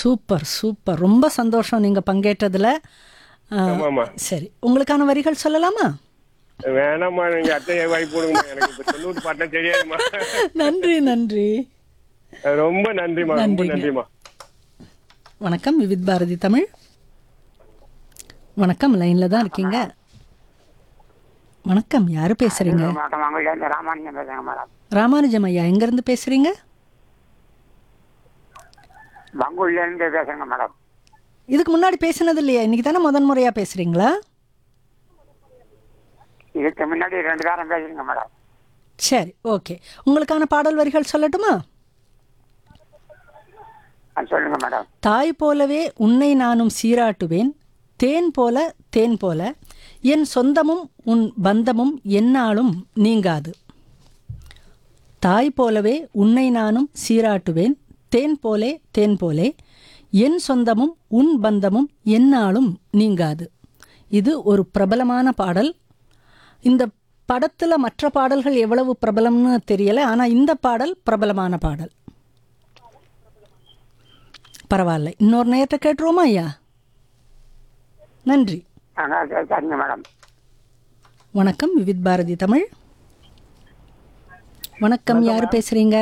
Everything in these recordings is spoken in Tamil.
சூப்பர் சூப்பர் ரொம்ப சந்தோஷம் நீங்கள் பங்கேற்றதுல ஆ, ஆமாம்மா சரி உங்களுக்கான வரிகள் சொல்லலாமா வேணாம்மா நீங்க அத்தையை வாய்ப்பு கொடுங்கம்மா எனக்கு இப்ப தொண்ணூறு பாட்டா தெரியாதுமா நன்றி நன்றி ரொம்ப நன்றிமா ரொம்ப நன்றிங்க. நன்றிமா வணக்கம் விவித் பாரதி தமிழ் வணக்கம் லைன்ல தான் இருக்கீங்க வணக்கம் யாரு பேசுறீங்க மாவட்டம் மங்கள்லேருந்து ராமானுஜம் பேசுறேங்க மேடம் ராமானுஜம் ஐயா எங்கேருந்து பேசுறீங்க பங்குள்லேருந்து பேசுறேங்க மேடம் இதுக்கு முன்னாடி பேசினது இல்லையா இன்னைக்கு தானே முதன் முறையா பேசுறீங்களா இதுக்கு முன்னாடி ரெண்டு காரம் பேசுறீங்க மேடம் சரி ஓகே உங்களுக்கான பாடல் வரிகள் சொல்லட்டுமா ஆ, சொல்லுங்க மேடம் தாய் போலவே உன்னை நானும் சீராட்டுவேன் தேன் போல தேன் போல என் சொந்தமும் உன் பந்தமும் எந்நாளும் நீங்காது தாய் போலவே உன்னை நானும் சீராட்டுவேன் தேன் போலே தேன் போலே என் சொந்தமும் உன் பந்தமும் எந்நாளும் நீங்காது இது ஒரு பிரபலமான பாடல் இந்த படத்தில் மற்ற பாடல்கள் எவ்வளவு பிரபலம்னு தெரியல ஆனால் இந்த பாடல் பிரபலமான பாடல் பரவாயில்ல இன்னொரு நேரத்தை கேட்டுருவோமா ஐயா நன்றி ஆ, சரி, சரிங்க மேடம் வணக்கம் விவித் பாரதி தமிழ் வணக்கம் யார் பேசுறீங்க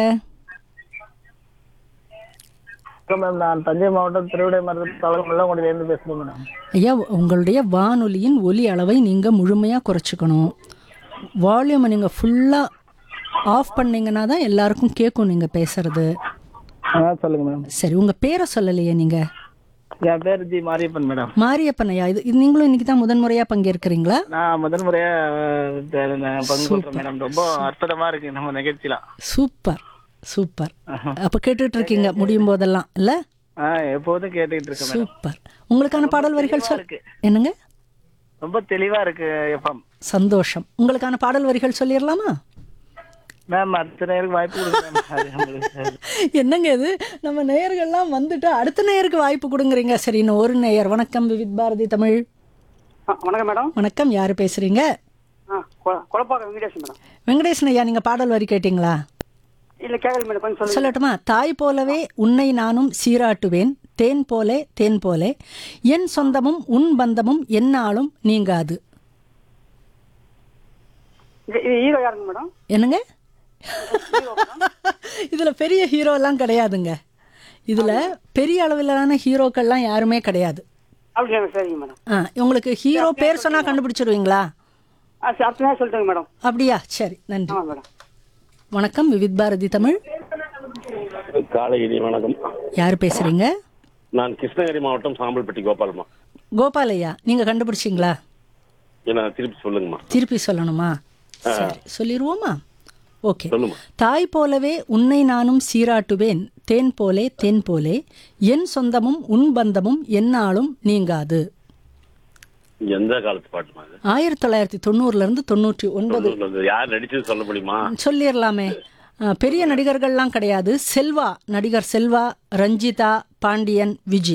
வணக்கம் மேம் நான் தஞ்சை மாவட்டம் திருவிடை மருத்துவ தாலுகா முள்ளங்குடியிலேருந்து பேசுகிறேன் மேடம் ஐயா உங்களுடைய வானொலியின் ஒலி அளவை நீங்கள் முழுமையாக குறைச்சிக்கணும் வால்யூமை நீங்கள் ஃபுல்லாக ஆஃப் பண்ணீங்கன்னா தான் எல்லாருக்கும் கேட்கும் நீங்கள் பேசுறது ஆ சொல்லுங்க மேடம் சரி உங்கள் பேரை சொல்லலையே நீங்கள் என் பேர் ஜி மாரியப்பன் மேடம் மாரியப்பன் ஐயா இது இது நீங்களும் இன்னைக்கு தான் முதன்முறையாக பங்கேற்கிறீங்களா நான் முதன் முறையா அஹ், நான் பங்கு பெற்றேன் மேடம் ரொம்ப அற்புதமா இருக்கு நம்ம நிகழ்ச்சிலாம் சூப்பர் சூப்பர் அப்போ கேட்டுட்டு இருக்கீங்க முடியும் போதெல்லாம் இல்லை ஆ எப்போதும் கேட்டுக்கிட்டு இருக்கேன் மேடம் சூப்பர் உங்களுக்கான பாடல் வரிகள் சொல் இருக்கு. என்னங்க ரொம்ப தெளிவா இருக்கு எஃப்எம் சந்தோஷம் உங்களுக்கான பாடல் வரிகள் சொல்லிடலாமா மேம் அடுத்த நேருக்கு வாய்ப்பு கொடுங்க மேம் அது நம்மளுக்கு என்னங்க இது நம்ம நேயர்கள்லாம் வந்துட்டு அடுத்த நேயருக்கு வாய்ப்பு கொடுங்குறீங்க சரி இன்னும் ஒரு நேயர் வணக்கம் விவித் பாரதி தமிழ் வணக்கம் மேடம் வணக்கம் யார் பேசுறீங்க ஆ கொ- கொலப்பாக்கம் வெங்கடேஷன் மேடம் வெங்கடேசன் ஐயா நீங்க பாடல் வரி கேட்டீங்களா இல்ல கேட்கல மேடம் கொஞ்சம் சொல்லுங்க சொல்லட்டுமா தாய் போலவே உன்னை நானும் சீராட்டுவேன் தேன் போலே தேன் போலே என் சொந்தமும் உன் பந்தமும் எந்நாளும் நீங்காது இது- இது ஹீரோ யாருங்க மேடம் என்னங்க இதுல பெரிய ஹீரோலாம் கிடையாதுங்க இதுல பெரிய அளவிலான ஹீரோக்கள்லாம் யாருமே கிடையாது அப்படியா சரிங்க மேடம் ஆ உங்களுக்கு ஹீரோ பேர் சொன்னா கண்டுபிடிச்சிருவீங்களா ஆ சரி அடுத்த நேரம் சொல்லிட்டுங்க மேடம் அப்படியா சரி நன்றி ஆமாம் மேடம் வணக்கம் விவித் பாரதி தமிழ் காலையிலே வணக்கம் யார் பேசுறீங்க நான் கிருஷ்ணகிரி மாவட்டம் சாம்பல்பட்டி கோபால்மா கோபால் ஐயா நீங்க கண்டுபிடிச்சிங்களா என்ன திருப்பி சொல்லுங்கம்மா திருப்பி சொல்லணுமா சரி சொல்லிடுவோமா ஓகே சொல்லுமா தாய் போலவே உன்னை நானும் சீராட்டுவேன் தேன் போலே தேன் போலே என் சொந்தமும் உன் பந்தமும் எந்நாளும் நீங்காது எந்த காலத்து பாட்டுமா இது ஆயிரத்தி தொள்ளாயிரத்தி தொண்ணூறுல இருந்து தொண்ணூற்றி ஒன்பது தொண்ணூறுல இருந்து யார் நடிச்சது சொல்ல முடியுமா சொல்லிடலாமே அஹ், பெரிய நடிகர்கள்லாம் கிடையாது செல்வா நடிகர் செல்வா ரஞ்சிதா பாண்டியன் விஜி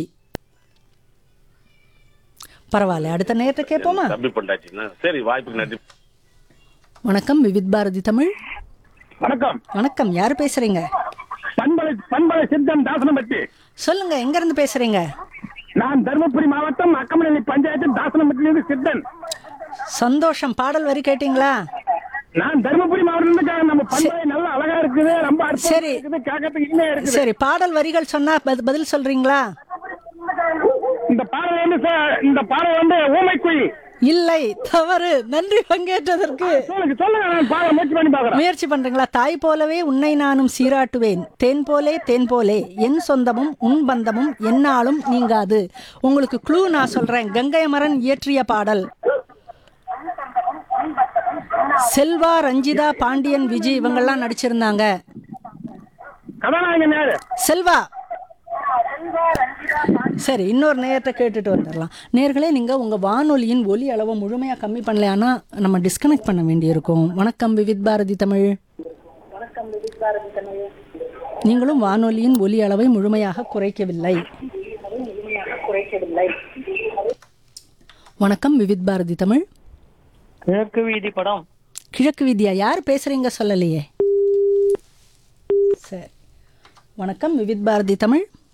பரவாயில்ல அடுத்த நேரத்தை கேட்போமா தம்பி பொண்டாட்டினா சரி வாய்ப்புக்கு நன்றி வணக்கம் விவித் பாரதி தமிழ் வணக்கம் வணக்கம் யார் பேசுறீங்க பண்பலை பண்பலை சித்தன் தாசனப்பட்டி சொல்லுங்க எங்க இருந்து பேசுறீங்க நான் தருமபுரி மாவட்டம் அக்கமநல்லி பஞ்சாயத்து தாசனப்பட்டிலிருந்து சித்தன் சந்தோஷம் பாடல் வரி கேட்டீங்களா நான் தருமபுரி மாவட்டம் நம்ம பண்பலை நல்லா அழகா இருக்குது ரொம்ப அற்புதமா சரி. இருக்குது கேட்கறதுக்கு இனிமையா இருக்குது சரி பாடல் வரிகள் சொன்னா பத- பதில் சொல்றீங்களா இந்த பாடல் வந்து சார் இந்த பாடல் வந்து ஊமை குயில் இல்லை தவறு நன்றி பங்கேற்றதற்கு சொல்லுங்க சொல்லுங்க நான் பாட முயற்சி பண்ணி பாக்குறேன் முயற்சி பண்றீங்களா தாய் போலவே உன்னை நானும் சீராட்டுவேன் தேன் போலே தேன் போலே என் சொந்தமும் உன் பந்தமும் எந்நாளும் நீங்காது உங்களுக்கு க்ளூ நான் சொல்றேன் கங்கை அமரன் இயற்றிய பாடல் செல்வா ரஞ்சிதா பாண்டியன் விஜய் இவங்கெல்லாம் நடிச்சிருந்தாங்க கதாநாயகன் யாரு செல்வா சரி இன்னொரு நேரத்தை கேட்டுட்டு வந்துடலாம் நேர்களே நீங்கள் உங்கள் வானொலியின் ஒலி அளவை முழுமையாக கம்மி பண்ணலையானா நம்ம டிஸ்கனெக்ட் பண்ண வேண்டியிருக்கும் வணக்கம் விவித் பாரதி தமிழ் நீங்களும் வானொலியின் ஒலி அளவை முழுமையாக குறைக்கவில்லை வணக்கம் விவித் பாரதி தமிழ் கிழக்கு வீதி படம் கிழக்கு வித்யா யார் பேசுறீங்க சொல்லலையே சரி வணக்கம் விவித் பாரதி தமிழ்